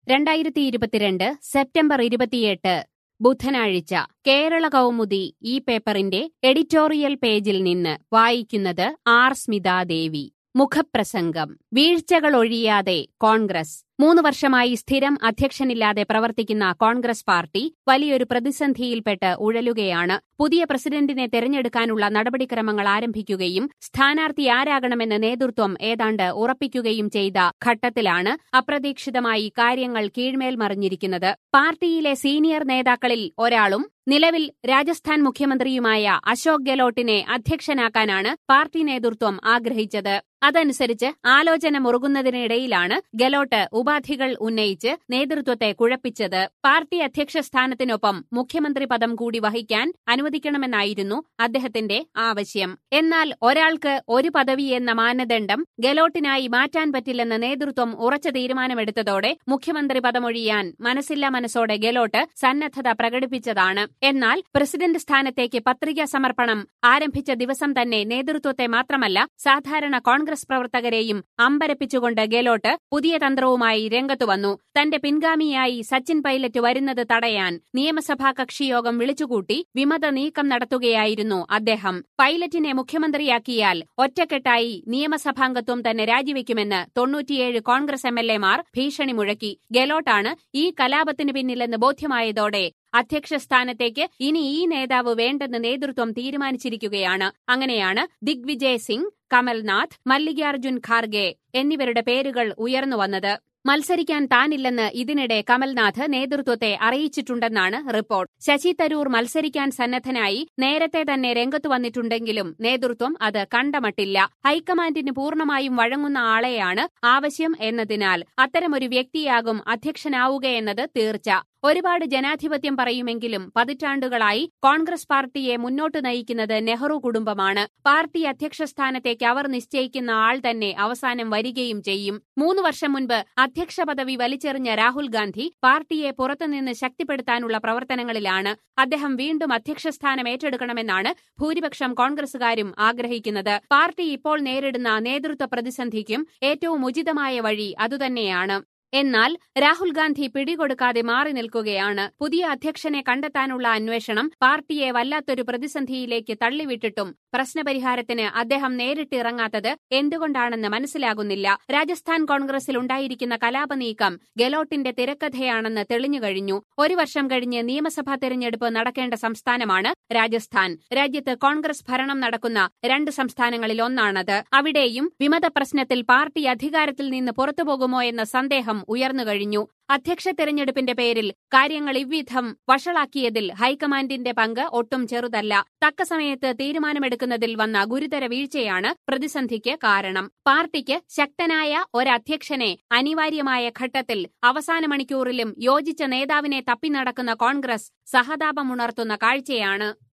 രണ്ടായിരത്തി ഇരുപത്തിരണ്ട് സെപ്റ്റംബർ ഇരുപത്തിയെട്ട് ബുധനാഴ്ച കേരള കൗമുദി ഈ പേപ്പറിന്റെ എഡിറ്റോറിയൽ പേജിൽ നിന്ന് വായിക്കുന്നത് ആർ സ്മിതാദേവി മുഖപ്രസംഗം വീഴ്ചകൾ ഒഴിയാതെ കോൺഗ്രസ് മൂന്ന് വർഷമായി സ്ഥിരം അധ്യക്ഷനില്ലാതെ പ്രവർത്തിക്കുന്ന കോൺഗ്രസ് പാർട്ടി വലിയൊരു പ്രതിസന്ധിയിൽപ്പെട്ട് ഉഴലുകയാണ് പുതിയ പ്രസിഡന്റിനെ തെരഞ്ഞെടുക്കാനുള്ള നടപടിക്രമങ്ങൾ ആരംഭിക്കുകയും സ്ഥാനാർത്ഥി ആരാകണമെന്ന് നേതൃത്വം ഏതാണ്ട് ഉറപ്പിക്കുകയും ചെയ്ത ഘട്ടത്തിലാണ് അപ്രതീക്ഷിതമായി കാര്യങ്ങൾ കീഴ്മേൽ മറിഞ്ഞിരിക്കുന്നത് പാർട്ടിയിലെ സീനിയർ നേതാക്കളിൽ ഒരാളും നിലവിൽ രാജസ്ഥാൻ മുഖ്യമന്ത്രിയുമായ അശോക് ഗെലോട്ടിനെ അധ്യക്ഷനാക്കാനാണ് പാർട്ടി നേതൃത്വം ആഗ്രഹിച്ചത് അതനുസരിച്ച് ആലോചന മുറുകുന്നതിനിടയിലാണ് ഗെലോട്ട് ഉപാധികൾ ഉന്നയിച്ച് നേതൃത്വത്തെ കുഴപ്പിച്ചത് പാർട്ടി അധ്യക്ഷ സ്ഥാനത്തിനൊപ്പം മുഖ്യമന്ത്രി പദം കൂടി വഹിക്കാൻ അനുവദിക്കണമെന്നായിരുന്നു അദ്ദേഹത്തിന്റെ ആവശ്യം എന്നാൽ ഒരാൾക്ക് ഒരു പദവി എന്ന മാനദണ്ഡം ഗെലോട്ടിനായി മാറ്റാൻ പറ്റില്ലെന്ന് നേതൃത്വം ഉറച്ച തീരുമാനമെടുത്തതോടെ മുഖ്യമന്ത്രി പദമൊഴിയാൻ മനസ്സില്ല മനസ്സോടെ ഗെലോട്ട് സന്നദ്ധത പ്രകടിപ്പിച്ചതാണ് എന്നാൽ പ്രസിഡന്റ് സ്ഥാനത്തേക്ക് പത്രികാ സമർപ്പണം ആരംഭിച്ച ദിവസം തന്നെ നേതൃത്വത്തെ മാത്രമല്ല സാധാരണ കോൺഗ്രസ് പ്രവർത്തകരെയും അമ്പരപ്പിച്ചുകൊണ്ട് ഗെലോട്ട് പുതിയ തന്ത്രവുമായി രംഗത്തു വന്നു തന്റെ പിൻഗാമിയായി സച്ചിൻ പൈലറ്റ് വരുന്നത് തടയാൻ നിയമസഭാ കക്ഷിയോഗം വിളിച്ചുകൂട്ടി വിമത നീക്കം നടത്തുകയായിരുന്നു അദ്ദേഹം പൈലറ്റിനെ മുഖ്യമന്ത്രിയാക്കിയാൽ ഒറ്റക്കെട്ടായി നിയമസഭാംഗത്വം തന്നെ രാജിവെക്കുമെന്ന് തൊണ്ണൂറ്റിയേഴ് കോൺഗ്രസ് എംഎൽഎമാർ ഭീഷണി മുഴക്കി ഗെലോട്ടാണ് ഈ കലാപത്തിന് പിന്നിലെന്ന് ബോധ്യമായതോടെ അധ്യക്ഷ സ്ഥാനത്തേക്ക് ഇനി ഈ നേതാവ് വേണ്ടെന്ന് നേതൃത്വം തീരുമാനിച്ചിരിക്കുകയാണ് അങ്ങനെയാണ് ദിഗ്വിജയ് സിംഗ് കമൽനാഥ് മല്ലികാർജുൻ ഖാർഗെ എന്നിവരുടെ പേരുകൾ ഉയർന്നുവന്നത് മത്സരിക്കാൻ താനില്ലെന്ന് ഇതിനിടെ കമൽനാഥ് നേതൃത്വത്തെ അറിയിച്ചിട്ടുണ്ടെന്നാണ് റിപ്പോർട്ട് ശശി തരൂർ മത്സരിക്കാൻ സന്നദ്ധനായി നേരത്തെ തന്നെ രംഗത്തു വന്നിട്ടുണ്ടെങ്കിലും നേതൃത്വം അത് കണ്ടമട്ടില്ല ഹൈക്കമാൻഡിന് പൂർണ്ണമായും വഴങ്ങുന്ന ആളെയാണ് ആവശ്യം എന്നതിനാൽ അത്തരമൊരു വ്യക്തിയാകും അധ്യക്ഷനാവുകയെന്നത് തീർച്ച ഒരുപാട് ജനാധിപത്യം പറയുമെങ്കിലും പതിറ്റാണ്ടുകളായി കോൺഗ്രസ് പാർട്ടിയെ മുന്നോട്ട് നയിക്കുന്നത് നെഹ്റു കുടുംബമാണ് പാർട്ടി അധ്യക്ഷ സ്ഥാനത്തേക്ക് അവർ നിശ്ചയിക്കുന്ന ആൾ തന്നെ അവസാനം വരികയും ചെയ്യും മൂന്ന് വർഷം മുൻപ് അധ്യക്ഷ പദവി വലിച്ചെറിഞ്ഞ രാഹുൽ ഗാന്ധി പാർട്ടിയെ പുറത്തുനിന്ന് ശക്തിപ്പെടുത്താനുള്ള പ്രവർത്തനങ്ങളിലാണ് അദ്ദേഹം വീണ്ടും അധ്യക്ഷ സ്ഥാനം ഏറ്റെടുക്കണമെന്നാണ് ഭൂരിപക്ഷം കോൺഗ്രസുകാരും ആഗ്രഹിക്കുന്നത് പാർട്ടി ഇപ്പോൾ നേരിടുന്ന നേതൃത്വ പ്രതിസന്ധിക്കും ഏറ്റവും ഉചിതമായ വഴി അതുതന്നെയാണ് എന്നാൽ രാഹുൽ ഗാന്ധി പിടികൊടുക്കാതെ മാറി നിൽക്കുകയാണ് പുതിയ അധ്യക്ഷനെ കണ്ടെത്താനുള്ള അന്വേഷണം പാർട്ടിയെ വല്ലാത്തൊരു പ്രതിസന്ധിയിലേക്ക് തള്ളിവിട്ടിട്ടും പ്രശ്നപരിഹാരത്തിന് അദ്ദേഹം നേരിട്ടിറങ്ങാത്തത് എന്തുകൊണ്ടാണെന്ന് മനസ്സിലാകുന്നില്ല രാജസ്ഥാൻ കോൺഗ്രസിൽ ഉണ്ടായിരിക്കുന്ന കലാപനീക്കം ഗെലോട്ടിന്റെ തിരക്കഥയാണെന്ന് തെളിഞ്ഞുകഴിഞ്ഞു ഒരു വർഷം കഴിഞ്ഞ് നിയമസഭാ തെരഞ്ഞെടുപ്പ് നടക്കേണ്ട സംസ്ഥാനമാണ് രാജസ്ഥാൻ രാജ്യത്ത് കോൺഗ്രസ് ഭരണം നടക്കുന്ന രണ്ട് സംസ്ഥാനങ്ങളിൽ ഒന്നാണത് അവിടെയും വിമത പ്രശ്നത്തിൽ പാർട്ടി അധികാരത്തിൽ നിന്ന് പുറത്തുപോകുമോ എന്ന സന്ദേഹം ഉയർന്നുകഴിഞ്ഞു അധ്യക്ഷ തെരഞ്ഞെടുപ്പിന്റെ പേരിൽ കാര്യങ്ങൾ ഇவ்விധം വഷളാക്കിയതിൽ ഹൈക്കമാൻഡിന്റെ പങ്ക് ഒട്ടും ചെറുതല്ല തക്ക സമയത്ത് തീരുമാനമെടുക്കുന്നതിൽ വന്ന ഗുരുതര വീഴ്ചയാണ് പ്രതിസന്ധിക്ക് കാരണം പാർട്ടിക്ക് ശക്തനായ ഒരധ്യക്ഷനെ അനിവാര്യമായ ഘട്ടത്തിൽ അവസാന മണിക്കൂറിലും യോജിച്ച നേതാവിനെ തപ്പി നടക്കുന്ന കോൺഗ്രസ് സഹതാപമുണർത്തുന്ന കാഴ്ചയാണ്